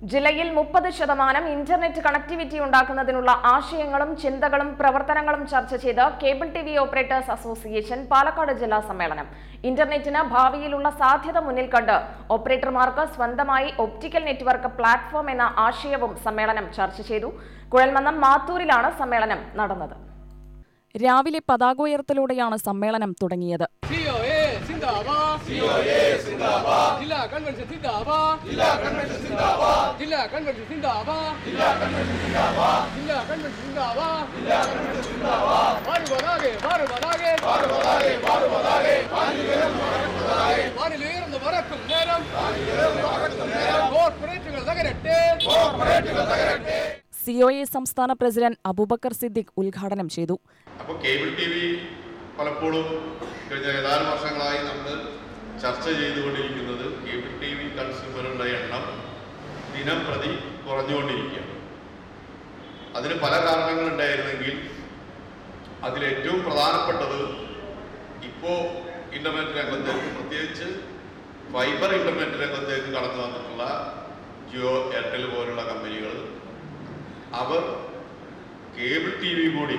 ജില്ലയിൽ മുപ്പത് ശതമാനം ഇന്റർനെറ്റ് കണക്ടിവിറ്റി ഉണ്ടാക്കുന്നതിനുള്ള ആശയങ്ങളും ചിന്തകളും പ്രവർത്തനങ്ങളും ചർച്ച ചെയ്ത് cable T V operators association Palakkad ജില്ലാ സമ്മേളനം ഇന്റർനെറ്റിന് ഭാവിയിലുള്ള സാധ്യത മുന്നിൽ കണ്ട് ഓപ്പറേറ്റർമാർക്ക് സ്വന്തമായി ഒപ്റ്റിക്കൽ നെറ്റ്വർക്ക് പ്ലാറ്റ്ഫോം എന്ന ആശയവും സമ്മേളനം ചർച്ച ചെയ്തു കുഴൽമന്നം മാത്തൂരിലാണ് സമ്മേളനം നടന്നത് രാവിലെ പതാകോയർത്തലോടെയാണ് സമ്മേളനം തുടങ്ങിയത് COA സിന്ദാബാദ് COA സിന്ദാബാദ് ജില്ലാ കൺവെൻഷൻ സിന്ദാബാദ് ജില്ലാ കൺവെൻഷൻ സിന്ദാബാദ് ജില്ലാ കൺവെൻഷൻ സിന്ദാബാദ് ജില്ലാ കൺവെൻഷൻ സിന്ദാബാദ് ജില്ലാ കൺവെൻഷൻ സിന്ദാബാദ് ജില്ലാ കൺവെൻഷൻ സിന്ദാബാദ് വാരുവതാകെ വാരുവതാകെ വാരുവതാകെ വാരുവതാകെ വാനിലുയർന്നു പറക്കും നേരം കോർപ്പറേറ്റുകൾ തകരട്ടെ കോർപ്പറേറ്റുകൾ തകരട്ടെ സി ഒ എ സംസ്ഥാന പ്രസിഡന്റ് അബൂബക്കർ സിദ്ദിഖ് ഉദ്ഘാടനം ചെയ്തു അപ്പോൾ കേബിൾ ടി വി പലപ്പോഴും കഴിഞ്ഞ ഏതാനും വർഷങ്ങളായി നമ്മൾ ചർച്ച ചെയ്തുകൊണ്ടിരിക്കുന്നത് കേബിൾ ടി വി കൺസ്യൂമറുടെ എണ്ണം ദിനം പ്രതി കുറഞ്ഞുകൊണ്ടിരിക്കുകയാണ് അതിന് പല കാരണങ്ങളുണ്ടായിരുന്നെങ്കിൽ അതിലേറ്റവും പ്രധാനപ്പെട്ടത് ഇപ്പോൾ ഇൻ്റർനെറ്റ് രംഗത്തേക്ക് പ്രത്യേകിച്ച് ഫൈബർ ഇൻ്റർനെറ്റ് രംഗത്തേക്ക് കടന്നു വന്നിട്ടുള്ള ജിയോ എയർടെൽ പോലുള്ള കമ്പനികൾ അവർ കേബിൾ ടി വി കൂടി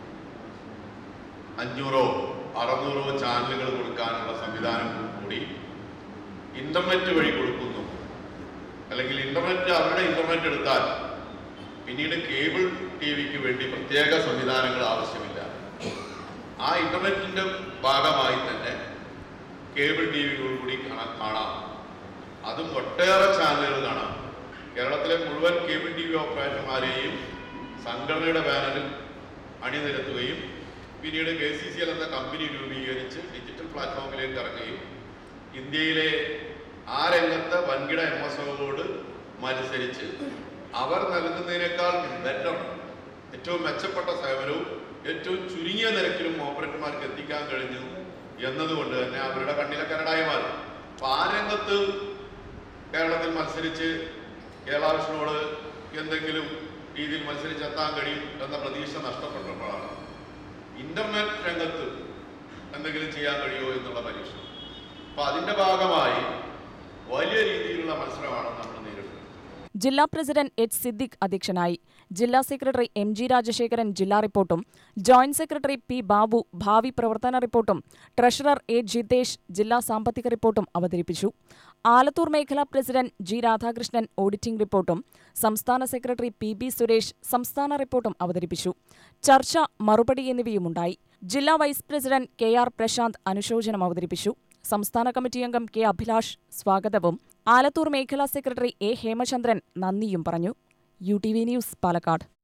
അഞ്ഞൂറോ അറുന്നൂറോ ചാനലുകൾ കൊടുക്കാനുള്ള സംവിധാനം കൂടി ഇന്റർനെറ്റ് വഴി കൊടുക്കുന്നു അല്ലെങ്കിൽ ഇന്റർനെറ്റ് അവരുടെ ഇന്റർനെറ്റ് എടുത്താൽ പിന്നീട് കേബിൾ ടി വിക്ക് വേണ്ടി പ്രത്യേക സംവിധാനങ്ങൾ ആവശ്യമില്ല ആ ഇന്റർനെറ്റിന്റെ ഭാഗമായി തന്നെ കേബിൾ ടി വികൾ കൂടി കാണാ- കാണാം അതും ഒട്ടേറെ ചാനലുകൾ കാണാം കേരളത്തിലെ മുഴുവൻ കേബിൾ ടി വി ഓപ്പറേറ്റർമാരെയും സംഘടനയുടെ ബാനറിൽ അണിനിരത്തുകയും പിന്നീട് കെ സി സി എൽ എന്ന കമ്പനി രൂപീകരിച്ച് ഡിജിറ്റൽ പ്ലാറ്റ്ഫോമിലേക്ക് ഇറങ്ങുകയും ഇന്ത്യയിലെ ആ രംഗത്തെ വൻകിട എം എസ് ഒകളോട് മത്സരിച്ച് അവർ നൽകുന്നതിനേക്കാൾ ബെറ്റർ ഏറ്റവും മെച്ചപ്പെട്ട സേവനവും ഏറ്റവും ചുരുങ്ങിയ നിരക്കിലും ഓപ്പറേറ്റർമാർക്ക് എത്തിക്കാൻ കഴിഞ്ഞു എന്നതുകൊണ്ട് തന്നെ അവരുടെ കണ്ണിലെ കരടായി മാറി അപ്പൊ ആ രംഗത്ത് കേരളത്തിൽ മത്സരിച്ച് കേരള വിഷ്ണുവോട് എന്തെങ്കിലും രീതിയിൽ മത്സരിച്ചെത്താൻ കഴിയും എന്ന പ്രതീക്ഷ നഷ്ടപ്പെട്ടപ്പോഴാണ് ഇന്റർനെറ്റ് രംഗത്ത് എന്തെങ്കിലും ചെയ്യാൻ കഴിയുമോ എന്നുള്ള പരീക്ഷ അപ്പൊ അതിന്റെ ഭാഗമായി വലിയ രീതിയിലുള്ള മത്സരമാണ് നമ്മൾ നേരിടുന്നത് ജില്ലാ പ്രസിഡന്റ് എച്ച് സിദ്ദിഖ് അധ്യക്ഷനായി ജില്ലാ സെക്രട്ടറി എം ജി രാജശേഖരൻ ജില്ലാ റിപ്പോർട്ടും ജോയിന്റ് സെക്രട്ടറി പി ബാബു ഭാവി പ്രവർത്തന റിപ്പോർട്ടും ട്രഷറർ എ ജിതേഷ് ജില്ലാ സാമ്പത്തിക റിപ്പോർട്ടും അവതരിപ്പിച്ചു ആലത്തൂർ മേഖലാ പ്രസിഡന്റ് ജി രാധാകൃഷ്ണൻ ഓഡിറ്റിംഗ് റിപ്പോർട്ടും സംസ്ഥാന സെക്രട്ടറി പി ബി സുരേഷ് സംസ്ഥാന റിപ്പോർട്ടും അവതരിപ്പിച്ചു ചർച്ച മറുപടി എന്നിവയുമുണ്ടായി ജില്ലാ vice president K R Prashanth അനുശോചനം അവതരിപ്പിച്ചു സംസ്ഥാന കമ്മിറ്റി അംഗം കെ അഭിലാഷ് സ്വാഗതവും ആലത്തൂർ മേഖലാ സെക്രട്ടറി എ ഹേമചന്ദ്രൻ നന്ദിയും പറഞ്ഞു U T V news Palakkad